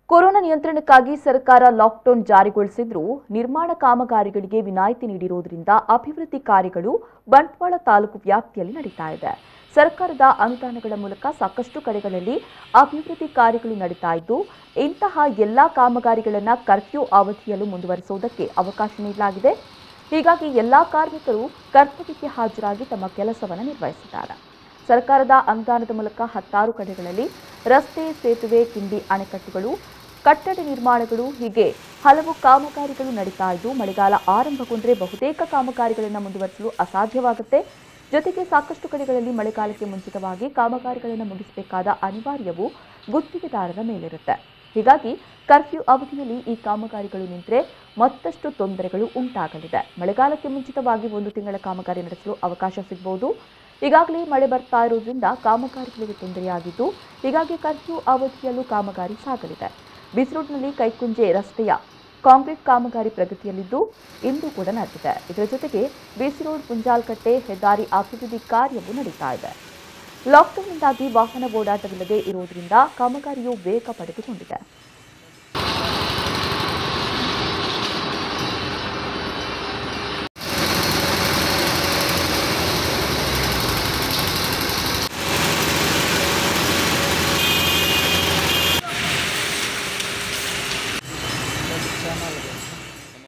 corona ನಿಯಂತ್ರಣಕ್ಕಾಗಿ ಸರ್ಕಾರ lockdown ಜಾರಿಗೊಳಿಸಿದ್ರೂ ನಿರ್ಮಾಣ ಕಾಮಗಾರಿಗಳಿಗೆ ವಿನಾಯಿತಿ ನೀಡಿರುವುದರಿಂದ ಅಭಿವೃದ್ಧಿ ಕಾರ್ಯಗಳು ಬಂಟ್ವಾಳ ತಾಲೂಕು ವ್ಯಾಪ್ತಿಯಲ್ಲಿ ನಡೀತಾ ಇದೆ ಸರ್ಕಾರದ ಅನುದಾನಗಳ ಮೂಲಕ ಸಾಕಷ್ಟು ಕಡೆಗಳಲ್ಲಿ ಅಭಿವೃದ್ಧಿ ಕಾರ್ಯಗಳು ನಡೀತಾ ಇದ್ದು ಇಂತಹ ಎಲ್ಲಾ ಕಾಮಗಾರಿಗಳನ್ನು ಕರ್ಫ್ಯೂ ಅವಧಿಯಲ್ಲೂ ಮುಂದುವರಿಸುವುದಕ್ಕೆ ಅವಕಾಶ ನೀಡಲಾಗಿದೆ ಹೀಗಾಗಿ ಎಲ್ಲಾ ಕಾರ್ಮಿಕರು ಕರ್ತವ್ಯಕ್ಕೆ ಹಾಜರಾಗಿ ತಮ್ಮ ಕೆಲಸವನ್ನು ನಿರ್ವಹಿಸಿದ್ದಾರೆ ಸರ್ಕಾರದ ಅನುದಾನದ ಮೂಲಕ ಹತ್ತಾರು ಕಡೆಗಳಲ್ಲಿ ರಸ್ತೆ ಸೇತುವೆ ಕಿಂಡಿ ಅಣೆಕಟ್ಟುಗಳು ಕಟ್ಟಡ ನಿರ್ಮಾಣಗಳು ಹೀಗೆ ಹಲವು ಕಾಮಗಾರಿಗಳು ನಡೀತಾ ಇದ್ದು ಮಳೆಗಾಲ ಆರಂಭಗೊಂಡ್ರೆ ಬಹುತೇಕ ಕಾಮಗಾರಿಗಳನ್ನು ಮುಂದುವರಿಸಲು ಅಸಾಧ್ಯವಾಗುತ್ತೆ ಜೊತೆಗೆ ಸಾಕಷ್ಟು ಕಡೆಗಳಲ್ಲಿ ಮಳೆಗಾಲಕ್ಕೆ ಮುಂಚಿತವಾಗಿ ಕಾಮಗಾರಿಗಳನ್ನು ಮುಗಿಸಬೇಕಾದ ಅನಿವಾರ್ಯವು ಗುತ್ತಿಗೆದಾರರ ಮೇಲಿರುತ್ತೆ ಹೀಗಾಗಿ ಕರ್ಫ್ಯೂ ಅವಧಿಯಲ್ಲಿ ಈ ಕಾಮಗಾರಿಗಳು ನಿಂತರೆ ಮತ್ತಷ್ಟು ತೊಂದರೆಗಳು ಉಂಟಾಗಲಿದೆ ಮಳೆಗಾಲಕ್ಕೆ ಮುಂಚಿತವಾಗಿ ಒಂದು ತಿಂಗಳ ಕಾಮಗಾರಿ ನಡೆಸಲು ಅವಕಾಶ ಸಿಗಬಹುದು ಈಗಾಗಲೇ ಮಳೆ ಬರ್ತಾ ಇರುವುದರಿಂದ ಕಾಮಗಾರಿಗಳಿಗೆ ತೊಂದರೆಯಾಗಿದ್ದು ಹೀಗಾಗಿ ಕರ್ಫ್ಯೂ ಅವಧಿಯಲ್ಲೂ ಕಾಮಗಾರಿ ಸಾಗಲಿದೆ ಬೀಚ್ ರೋಡ್ನಲ್ಲಿ ಕೈಕುಂಜೆ ರಸ್ತೆಯ ಕಾಂಕ್ರೀಟ್ ಕಾಮಗಾರಿ ಪ್ರಗತಿಯಲ್ಲಿದ್ದು ಇಂದು ಕೂಡ ನಡೆದಿದೆ ಇದರ ಜೊತೆಗೆ ಬೀಚ್ ರೋಡ್ ಪುಂಜಾಲ್ಕಟ್ಟೆ ಹೆದ್ದಾರಿ ಅಭಿವೃದ್ಧಿ ಕಾರ್ಯವೂ ನಡೀತಾ ಇದೆ ಲಾಕ್ಡೌನ್ನಿಂದಾಗಿ ವಾಹನ ಓಡಾಟವಿಲ್ಲದೆ ಇರುವುದರಿಂದ ಕಾಮಗಾರಿಯು ವೇಗ ಪಡೆದುಕೊಂಡಿದೆ